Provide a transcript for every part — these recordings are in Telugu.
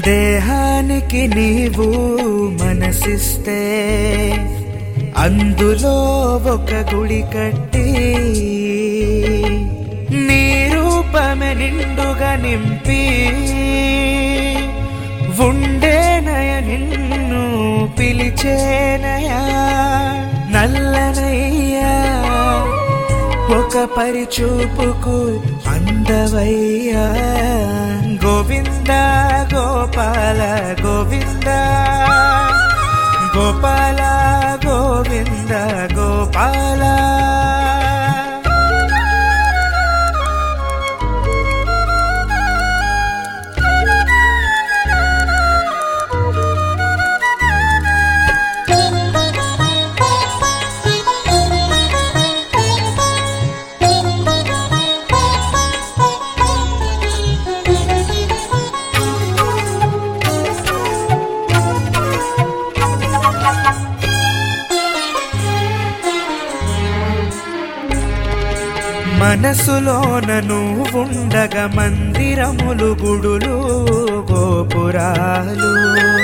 దేహానికి నీవు మనసిస్తే అందులో ఒక గుడి కట్టి నీ రూపమే నిండుగా నింపి ఉండేనయ నిన్ను పిలిచేనయా నల్లనయ్యా ఒక పరిచూపుకు అందవయ్యా గోవింద గోపాల గోవింద గోపాల గోవింద గోపాల మనసులోన నువ్వుండగ మందిరములు గుడులు గోపురాలు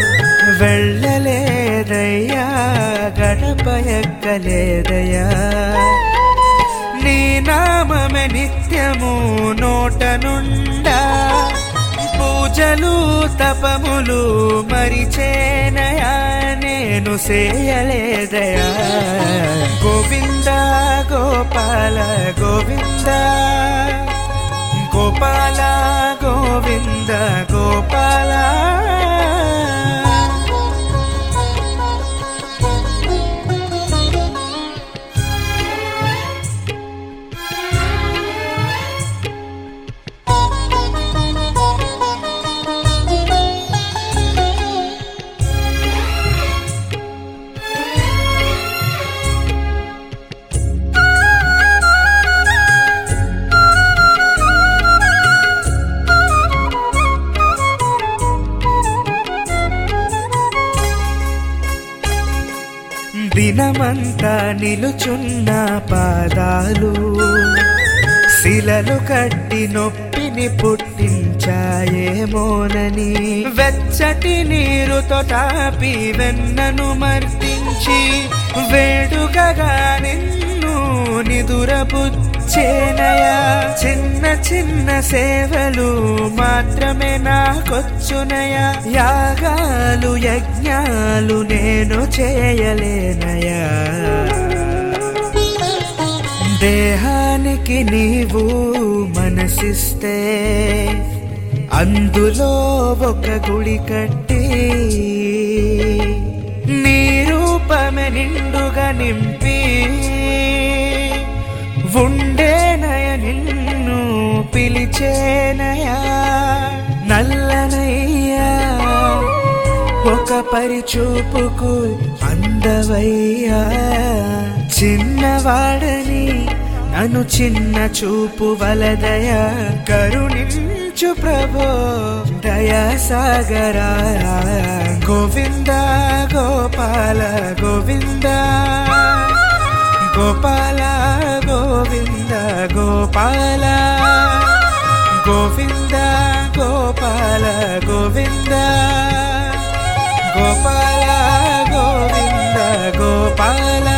వెళ్ళలేదయ్యా గడప ఎక్కలేదయ్యా నీ నామమే నిత్యము నోట నుండా పూజలు తపములు మరిచేనయా నేను చేయలేదయా గోవింద గోపాల గోవింద గోపాల గోవింద గోపాల దినమంతా నిలుచున్న పాదాలు శిలలు కట్టి నొప్పిని పుట్టించాయేమోనని వెచ్చటి నీరుతో తాపి వెన్నను మర్దించి వేడుకగా నిన్ను నిదురపుచ్చేనయా చిన్న చిన్న సేవలు మాత్రమే నాకొచ్చునయా యాగాలు యజ్ఞాలు నేను చేయలేనయా దేహానికి నీవు మనసిస్తే అందులో ఒక గుడి కట్టి నీ రూపమే నిండుగా నింపి ఉండేనయ నిన్ను పిలిచేనయా నల్లనయ్యా ఒక పరిచూపుకు అందవయ్యా చిన్నవాడని నన్ను చిన్న చూపు వలదయా కరుణించు ప్రభో దయా సాగరా గోవింద గోపాల గోవింద గోపాల గోవింద గోపాల గోవింద గోపాల గోవింద గోపాల గోవింద గోపాల